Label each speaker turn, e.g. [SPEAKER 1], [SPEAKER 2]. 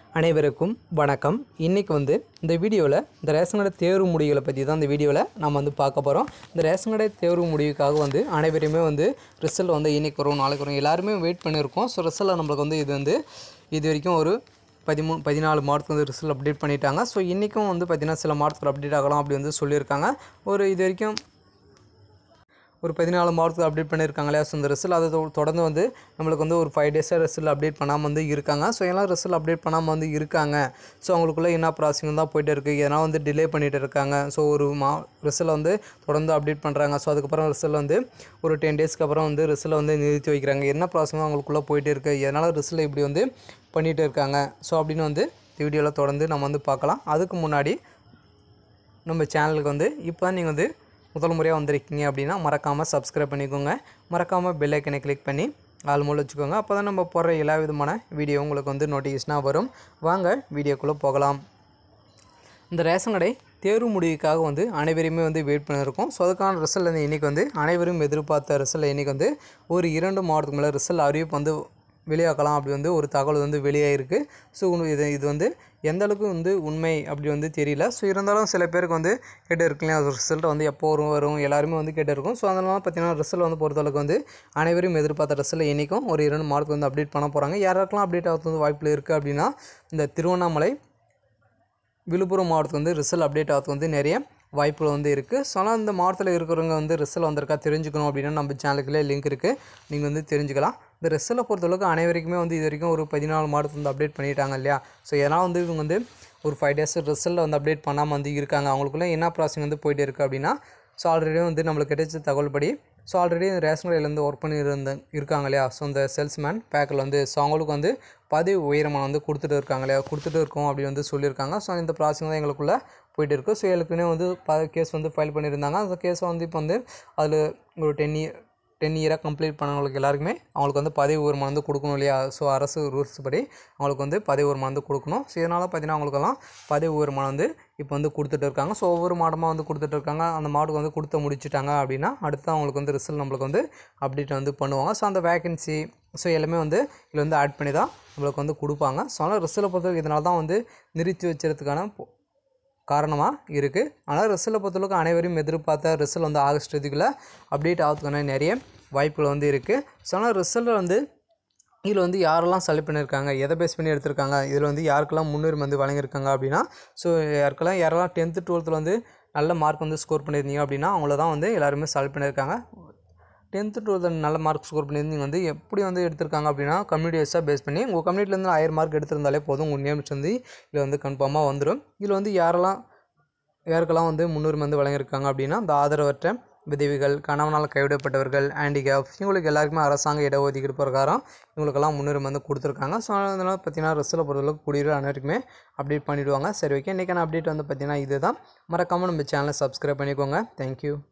[SPEAKER 1] அனைவருக்கும் வணக்கம் இன்றைக்கி வந்து இந்த வீடியோவில் இந்த ரேஷன் கடை தேர்வு முடிவுகளை பற்றி தான் இந்த வீடியோவில் நம்ம வந்து பார்க்க போகிறோம் இந்த ரேஷன் கடை தேர்வு முடிவுக்காக வந்து அனைவருமே வந்து ரிசல்ட் வந்து இன்னைக்கு வரும் நாளைக்கு வரும் எல்லாருமே வெயிட் பண்ணியிருக்கோம் ஸோ ரிசல்ட் நம்மளுக்கு வந்து இது வந்து இது வரைக்கும் ஒரு பதிமூணு பதினாலு மார்க் வந்து ரிசல்ட் அப்டேட் பண்ணிட்டாங்க ஸோ இன்றைக்கும் வந்து பார்த்திங்கன்னா சில மார்க்ஸ் அப்டேட் ஆகலாம் அப்படி வந்து சொல்லியிருக்காங்க ஒரு இது வரைக்கும் ஒரு பதினாலு மார்க்ஸ் அப்டேட் பண்ணியிருக்காங்க இல்லையா ஸோ இந்த ரிசல்ட் அதை தொ- தொடர்ந்து வந்து நம்மளுக்கு வந்து ஒரு ஃபைவ் டேஸாக ரிசல்ட் அப்டேட் பண்ணாமல் வந்து இருக்காங்க ஸோ எல்லாம் ரிசல்ட் அப்டேட் பண்ணாமல் வந்து இருக்காங்க ஸோ அவங்களுக்குள்ளே என்ன ப்ராசஸிங் தான் போயிட்டு இருக்குது எதனால் வந்து டிலே பண்ணிட்டு இருக்காங்க ஸோ ஒரு மா ரிசல்ட் வந்து தொடர்ந்து அப்டேட் பண்ணுறாங்க ஸோ அதுக்கப்புறம் ரிசல்ட் வந்து ஒரு டென் டேஸ்க்கு அப்புறம் வந்து ரிசல்ட் வந்து நிறுத்தி வைக்கிறாங்க என்ன ப்ராசஸிங் அவங்களுக்குள்ளே போயிட்டு இருக்குது எதனால் ரிசல்ட் இப்படி வந்து பண்ணிகிட்டு இருக்காங்க ஸோ அப்படின்னு வந்து இந்த வீடியோவில் தொடர்ந்து நம்ம வந்து பார்க்கலாம் அதுக்கு முன்னாடி நம்ம சேனலுக்கு வந்து இப்போ தான் நீங்கள் வந்து முதல் முறையாக வந்திருக்கீங்க அப்படின்னா மறக்காமல் சப்ஸ்கிரைப் பண்ணிக்கோங்க மறக்காமல் பெல் ஐக்கனை கிளிக் பண்ணி ஆல் மூலம் வச்சுக்கோங்க அப்போ தான் நம்ம போடுற எல்லா விதமான வீடியோ உங்களுக்கு வந்து நோட்டிஃபிகேஷனாக வரும் வாங்க வீடியோக்குள்ளே போகலாம் இந்த ரேஷன் கடை தேர்வு முடிவுக்காக வந்து அனைவருமே வந்து வெயிட் பண்ணியிருக்கோம் ஸோ அதுக்கான ரிசல்ட் வந்து இன்றைக்கி வந்து அனைவரும் எதிர்பார்த்த ரிசல்ட் இன்றைக்கி வந்து ஒரு இரண்டு மாதத்துக்கு மேலே ரிசல்ட் அறிவிப்பு வந்து வெளியாக்கலாம் அப்படி வந்து ஒரு தகவல் வந்து வெளியாகிருக்கு ஸோ இது இது வந்து எந்த அளவுக்கு வந்து உண்மை அப்படி வந்து தெரியல ஸோ இருந்தாலும் சில பேருக்கு வந்து கேட்டு இருக்குல்லையா அது ரிசல்ட் வந்து எப்போ வரும் வரும் எல்லாருமே வந்து கேட்டு இருக்கும் ஸோ அதனால பார்த்தீங்கன்னா ரிசல்ட் வந்து பொறுத்தளவுக்கு வந்து அனைவரும் எதிர்பார்த்த ரிசல்ட் இன்றைக்கும் ஒரு இரண்டு மார்க் வந்து அப்டேட் பண்ண போகிறாங்க யாருக்கெல்லாம் அப்டேட் ஆகிறது வந்து வாய்ப்பு இருக்குது அப்படின்னா இந்த திருவண்ணாமலை விழுப்புரம் மாவட்டத்துக்கு வந்து ரிசல்ட் அப்டேட் ஆகிறதுக்கு வந்து நிறைய வாய்ப்புகள் வந்து இருக்குது ஸோ ஆனால் இந்த மாவட்டத்தில் இருக்கிறவங்க வந்து ரிசல்ட் வந்திருக்கா தெரிஞ்சுக்கணும் அப்படின்னா நம்ம சேனலுக்குள்ளே லிங்க் இருக்குது நீங்கள் வந்து தெரிஞ்சுக்கலாம் இந்த ரிசல்ட்டை பொறுத்தளவுக்கு அனைவருக்குமே வந்து இது வரைக்கும் ஒரு பதினாலு மாவட்டத்தில் வந்து அப்டேட் பண்ணிட்டாங்க இல்லையா ஸோ இதனால் வந்து இவங்க வந்து ஒரு ஃபைவ் டேஸ் ரிசல்ட் வந்து அப்டேட் பண்ணாமல் வந்து இருக்காங்க அவங்களுக்குள்ளே என்ன ப்ராசஸிங் வந்து போயிட்டு இருக்குது அப்படின்னா ஸோ ஆல்ரெடி வந்து நம்மளுக்கு கிடைச்ச தகவல் படி ஸோ ஆல்ரெடி ரேஷன் கடையிலேருந்து ஒர்க் பண்ணி இருந்த இருக்காங்க இல்லையா ஸோ இந்த சேல்ஸ்மேன் பேக்கில் வந்து ஸோ அவங்களுக்கு வந்து பதவி உயரமான வந்து கொடுத்துட்டு இருக்காங்க இல்லையா கொடுத்துட்டு இருக்கோம் அப்படி வந்து சொல்லியிருக்காங்க ஸோ இந்த ப்ராசஸிங் தான் எங்களுக்குள்ளே போயிட்டு இருக்குது ஸோ ஏற்கனவே வந்து ப கேஸ் வந்து ஃபைல் பண்ணியிருந்தாங்க அந்த கேஸை வந்து இப்போ வந்து அதில் ஒரு டென் இயர் டென் இயராக கம்ப்ளீட் பண்ணவங்களுக்கு எல்லாருக்குமே அவங்களுக்கு வந்து பதவி உயர்வு வந்து கொடுக்கணும் இல்லையா ஸோ அரசு ரூல்ஸ் படி அவங்களுக்கு வந்து பதவி உயர்வு வந்து கொடுக்கணும் ஸோ இதனால் பார்த்தீங்கன்னா அவங்களுக்கெல்லாம் பதவி உயர்வு வந்து இப்போ வந்து கொடுத்துட்டு இருக்காங்க ஸோ ஒவ்வொரு மாடமாக வந்து கொடுத்துட்டு இருக்காங்க அந்த மாட்டுக்கு வந்து கொடுத்து முடிச்சிட்டாங்க அப்படின்னா அடுத்து அவங்களுக்கு வந்து ரிசல்ட் நம்மளுக்கு வந்து அப்டேட் வந்து பண்ணுவாங்க ஸோ அந்த வேகன்சி ஸோ எல்லாமே வந்து இதில் வந்து ஆட் பண்ணி தான் நம்மளுக்கு வந்து கொடுப்பாங்க ஸோ ஆனால் ரிசல்ட்டை பொறுத்தவரைக்கும் இதனால தான் வந்து நிறுத்தி வச்சதுக்கான பொ- காரணமாக இருக்குது ஆனால் ரிசல்ட்டை பொறுத்தளவுக்கு அனைவரும் எதிர்பார்த்த ரிசல்ட் வந்து ஆகஸ்ட் இதுக்குள்ளே அப்டேட் ஆகிறதுக்கான நிறைய வாய்ப்புகள் வந்து இருக்குது ஸோ ஆனால் ரிசல்ட் வந்து இதில் வந்து யாரெல்லாம் செலக்ட் பண்ணியிருக்காங்க எதை பேஸ் பண்ணி எடுத்திருக்காங்க இதில் வந்து யாருக்கெல்லாம் முன்னுரிமை வந்து வழங்கியிருக்காங்க அப்படின்னா ஸோ யாருக்கெல்லாம் யாரெல்லாம் டென்த்து டுவெல்த்தில் வந்து நல்ல மார்க் வந்து ஸ்கோர் பண்ணியிருந்தீங்க அப்படின்னா அவங்கள தான் வந்து எல்லாருமே செலக்ட் பண்ணியிருக்காங்க டென்த்து டுவெல்த்து நல்ல மார்க் ஸ்கோர் பண்ணியிருந்தீங்க வந்து எப்படி வந்து எடுத்திருக்காங்க அப்படின்னா கம்யூனிட்டி வைஸாக பேஸ் பண்ணி உங்கள் கம்யூனிட்டிலேருந்து ஆயிரம் மார்க் எடுத்திருந்தாலே போதும் உங்கள் நேம்ஸ் வந்து இதில் வந்து கன்ஃபார்மாக வந்துடும் இதில் வந்து யாரெல்லாம் யாருக்கெல்லாம் வந்து முன்னுரிமை வந்து வழங்கியிருக்காங்க அப்படின்னா இந்த ஆதரவற்ற விதவிகள் கணவனால் கைவிடப்பட்டவர்கள் ஹேண்டிகேப் இவங்களுக்கு எல்லாருக்குமே அரசாங்க இடஒதுக்கீடு பிரகாரம் இவங்களுக்கெல்லாம் முன்னுரிமை வந்து கொடுத்துருக்காங்க ஸோ அதனால் பார்த்தீங்கன்னா ரிசல்ட் பொறுத்தளவுக்கு கூடிய அனைவருக்குமே அப்டேட் பண்ணிவிடுவாங்க சரி ஓகே இன்றைக்கான அப்டேட் வந்து பார்த்தீங்கன்னா இதுதான் மறக்காமல் நம்ம சேனலை சப்ஸ்கிரைப் பண்ணிக்கோங்க தேங்க்யூ